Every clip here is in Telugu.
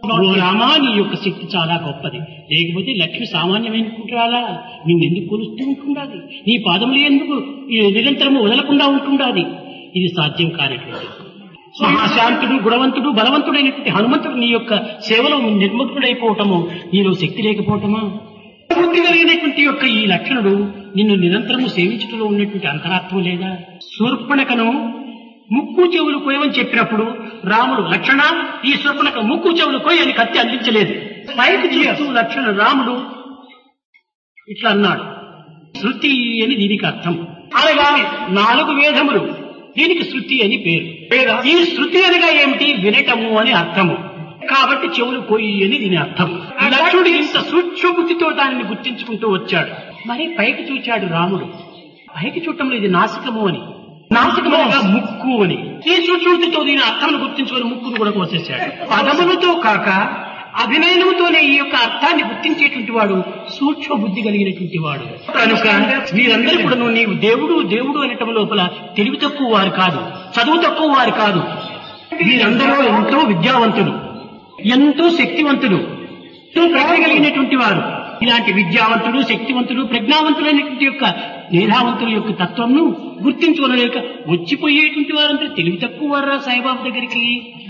ఓ రామా నీ యొక్క శక్తి చాలా గొప్పది లేకపోతే లక్ష్మి సామాన్యమైన కుట్రాలా నిన్నెందుకు కొలుస్తూ ఉంటుండాలి నీ పాదములు ఎందుకు ఈ నిరంతరము వదలకుండా ఉంటుండాలి ఇది సాధ్యం కానిటువంటి మహాశాంతుడు గుణవంతుడు బలవంతుడైనటువంటి హనుమంతుడు నీ యొక్క సేవలో నిర్ముక్తుడైపోవటము నీలో శక్తి లేకపోవటమా బుద్ధి కలిగినటువంటి యొక్క ఈ లక్షణుడు నిన్ను నిరంతరము సేవించటంలో ఉన్నటువంటి అంతరాత్మ లేదా శూర్పణకను ముక్కు చెవులు కోయమని చెప్పినప్పుడు రాముడు లక్షణ ఈ శూర్పణక ముక్కు చెవులు కోయి అని కత్తి అందించలేదు పైకి చూస్తూ లక్షణ రాముడు ఇట్లా అన్నాడు శృతి అని దీనికి అర్థం అనగా నాలుగు వేదములు దీనికి శృతి అని పేరు ఈ శృతి అనగా ఏమిటి వినటము అని అర్థము కాబట్టి చెవులు కోయి అని దీని అర్థం లక్ష్ముడు ఇంత సూక్ష్మబుద్ధితో దానిని గుర్తించుకుంటూ వచ్చాడు మరి పైకి చూచాడు రాముడు పైకి చూడటంలో ఇది నాసికము అని నాసికము అనగా ముక్కు అని ఈ సూక్ష్మబుద్ధితో దీని అర్థాన్ని గుర్తించుకొని ముక్కును కూడా కోసేశాడు పదములతో కాక అభినయనముతోనే ఈ యొక్క అర్థాన్ని గుర్తించేటువంటి వాడు సూక్ష్మ బుద్ధి కలిగినటువంటి వాడు కనుక మీరందరూ కూడా నీవు దేవుడు దేవుడు అనటం లోపల తెలివి తక్కువ వారు కాదు చదువు తక్కువ వారు కాదు వీరందరూ ఎంతో విద్యావంతులు ఎంతో శక్తివంతులు ఎంతో ప్రజ్ఞ కలిగినటువంటి వారు ఇలాంటి విద్యావంతుడు శక్తివంతుడు ప్రజ్ఞావంతులైనటువంటి యొక్క మేధావంతుల యొక్క తత్వంను గుర్తించుకోలేక వచ్చిపోయేటువంటి వారంతా తెలివి తక్కువ వారా సాయిబాబు దగ్గరికి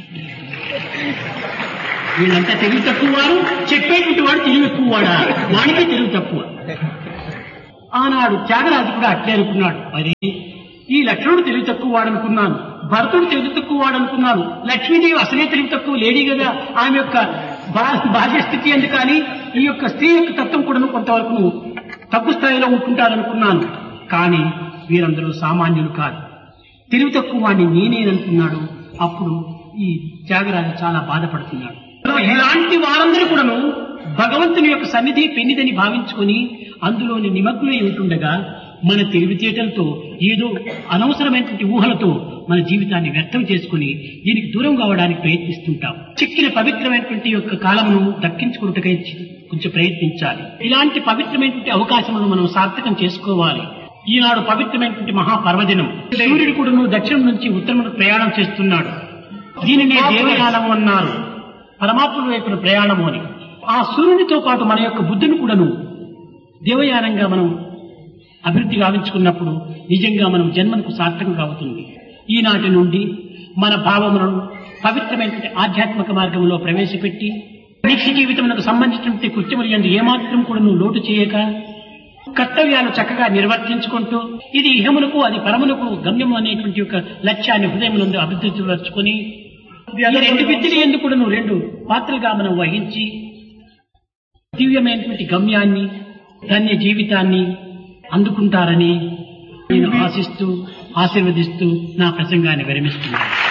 వీళ్ళంతా తెలివి తక్కువ వారు చెప్పేటువంటి వాడు తెలివి ఎక్కువ వాడా వాడికి తెలివి తక్కువ ఆనాడు త్యాగరాజు కూడా అట్లే అనుకున్నాడు మరి ఈ లక్ష్మణుడు తెలివి తక్కువ వాడనుకున్నాను భరతుడు తెలివి తక్కువ వాడనుకున్నాను లక్ష్మీదేవి అసలే తెలివి తక్కువ లేడీ కదా ఆమె యొక్క బా- బాహ్య స్థితి ఎందుకు కానీ ఈ యొక్క స్త్రీ యొక్క తత్వం కూడా కొంతవరకు తక్కువ స్థాయిలో ఉంటుంటారనుకున్నాను కానీ వీరందరూ సామాన్యులు కాదు తెలివి తక్కువ వాడిని నేనేననుకున్నాడు అప్పుడు ఈ త్యాగరాజు చాలా బాధపడుతున్నాడు ఇలాంటి వారందరూ కూడాను భగవంతుని యొక్క సన్నిధి పెన్నిదని భావించుకొని అందులోని నిమగ్నమై ఉంటుండగా మన తెలివితేటలతో ఏదో అనవసరమైనటువంటి ఊహలతో మన జీవితాన్ని వ్యర్థం చేసుకుని దీనికి దూరం కావడానికి ప్రయత్నిస్తుంటాం చిక్కిన పవిత్రమైనటువంటి యొక్క కాలమును దక్కించుకున్నట్టుగా కొంచెం ప్రయత్నించాలి ఇలాంటి పవిత్రమైనటువంటి అవకాశములను మనం సార్థకం చేసుకోవాలి ఈనాడు పవిత్రమైనటువంటి మహాపర్వదినం సూర్యుడు కూడా దక్షిణం నుంచి ఉత్తరమునకు ప్రయాణం చేస్తున్నాడు దీనినే దేవయానము అన్నారు పరమాత్మ వైపున ప్రయాణము అని ఆ సూర్యునితో పాటు మన యొక్క బుద్ధిని కూడాను దేవయానంగా మనం అభివృద్ధి గావించుకున్నప్పుడు నిజంగా మనం జన్మకు సార్థకం అవుతుంది ఈనాటి నుండి మన భావములను పవిత్రమైనటువంటి ఆధ్యాత్మిక మార్గంలో ప్రవేశపెట్టి నిత్య జీవితమునకు సంబంధించినటువంటి కృత్యములు ఎందు ఏమాత్రం కూడా నువ్వు లోటు చేయక కర్తవ్యాలు చక్కగా నిర్వర్తించుకుంటూ ఇది ఇహములకు అది పరములకు గమ్యము అనేటువంటి ఒక లక్ష్యాన్ని హృదయమునందు అభివృద్ధి పరుచుకొని ఈ రెండు విద్యలు ఎందుకు కూడా నువ్వు రెండు పాత్రలుగా మనం వహించి దివ్యమైనటువంటి గమ్యాన్ని ధన్య జీవితాన్ని అందుకుంటారని నేను ఆశిస్తూ ఆశీర్వదిస్తూ నా ప్రసంగాన్ని విరమిస్తున్నాను